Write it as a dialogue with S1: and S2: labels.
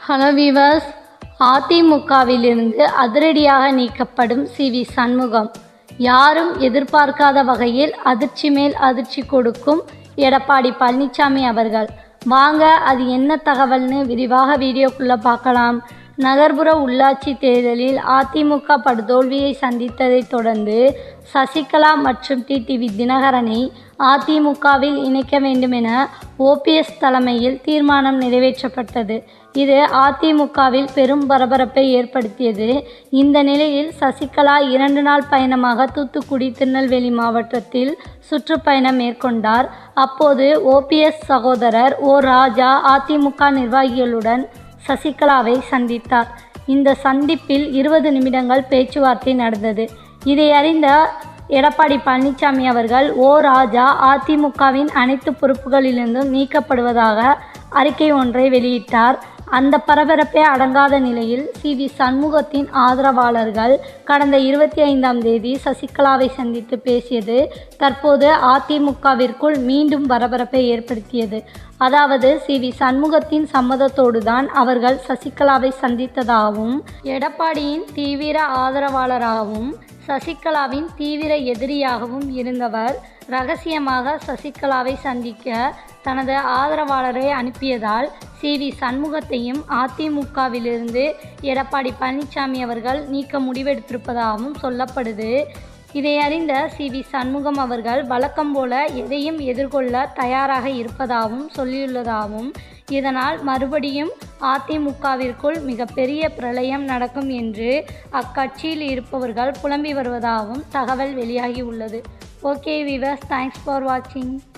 S1: hello viewers அதிமுகவிலிருந்து அதிரடியாக நீக்கப்படும் சி வி சண்முகம் யாரும் எதிர்பார்க்காத வகையில் அதிர்ச்சி மேல் அதிர்ச்சி கொடுக்கும் எடப்பாடி பழனிசாமி அவர்கள் வாங்க அது என்ன தகவல்னு விரிவாக வீடியோக்குள்ளே பார்க்கலாம் நகர்ப்புற உள்ளாட்சி தேர்தலில் அதிமுக படுதோல்வியை சந்தித்ததைத் தொடர்ந்து சசிகலா மற்றும் டிடிவி தினகரனை அதிமுகவில் இணைக்க வேண்டுமென ஓபிஎஸ் தலைமையில் தீர்மானம் நிறைவேற்றப்பட்டது இது அதிமுகவில் பெரும் பரபரப்பை ஏற்படுத்தியது இந்த நிலையில் சசிகலா இரண்டு நாள் பயணமாக தூத்துக்குடி திருநெல்வேலி மாவட்டத்தில் சுற்றுப்பயணம் மேற்கொண்டார் அப்போது ஓபிஎஸ் சகோதரர் ஓ ராஜா அதிமுக நிர்வாகிகளுடன் சசிகலாவை சந்தித்தார் இந்த சந்திப்பில் இருபது நிமிடங்கள் பேச்சுவார்த்தை நடந்தது இதை அறிந்த எடப்பாடி பழனிசாமி அவர்கள் ஓ ராஜா அதிமுகவின் அனைத்து பொறுப்புகளிலிருந்தும் நீக்கப்படுவதாக அறிக்கை ஒன்றை வெளியிட்டார் அந்த பரபரப்பே அடங்காத நிலையில் சி வி சண்முகத்தின் ஆதரவாளர்கள் கடந்த இருபத்தி ஐந்தாம் தேதி சசிகலாவை சந்தித்து பேசியது தற்போது அதிமுகவிற்குள் மீண்டும் பரபரப்பை ஏற்படுத்தியது அதாவது சி வி சண்முகத்தின் சம்மதத்தோடு தான் அவர்கள் சசிகலாவை சந்தித்ததாகவும் எடப்பாடியின் தீவிர ஆதரவாளராகவும் சசிகலாவின் தீவிர எதிரியாகவும் இருந்தவர் ரகசியமாக சசிகலாவை சந்திக்க தனது ஆதரவாளரை அனுப்பியதால் சி வி சண்முகத்தையும் அதிமுகவிலிருந்து எடப்பாடி பழனிசாமி அவர்கள் நீக்க முடிவெடுத்திருப்பதாகவும் சொல்லப்படுது இதை அறிந்த சி வி சண்முகம் அவர்கள் வழக்கம் போல எதையும் எதிர்கொள்ள தயாராக இருப்பதாகவும் சொல்லியுள்ளதாகவும் இதனால் மறுபடியும் அதிமுகவிற்குள் மிகப்பெரிய பிரளயம் நடக்கும் என்று அக்கட்சியில் இருப்பவர்கள் புலம்பி வருவதாகவும் தகவல் வெளியாகி உள்ளது ஓகே விவர்ஸ் தேங்க்ஸ் ஃபார் வாட்சிங்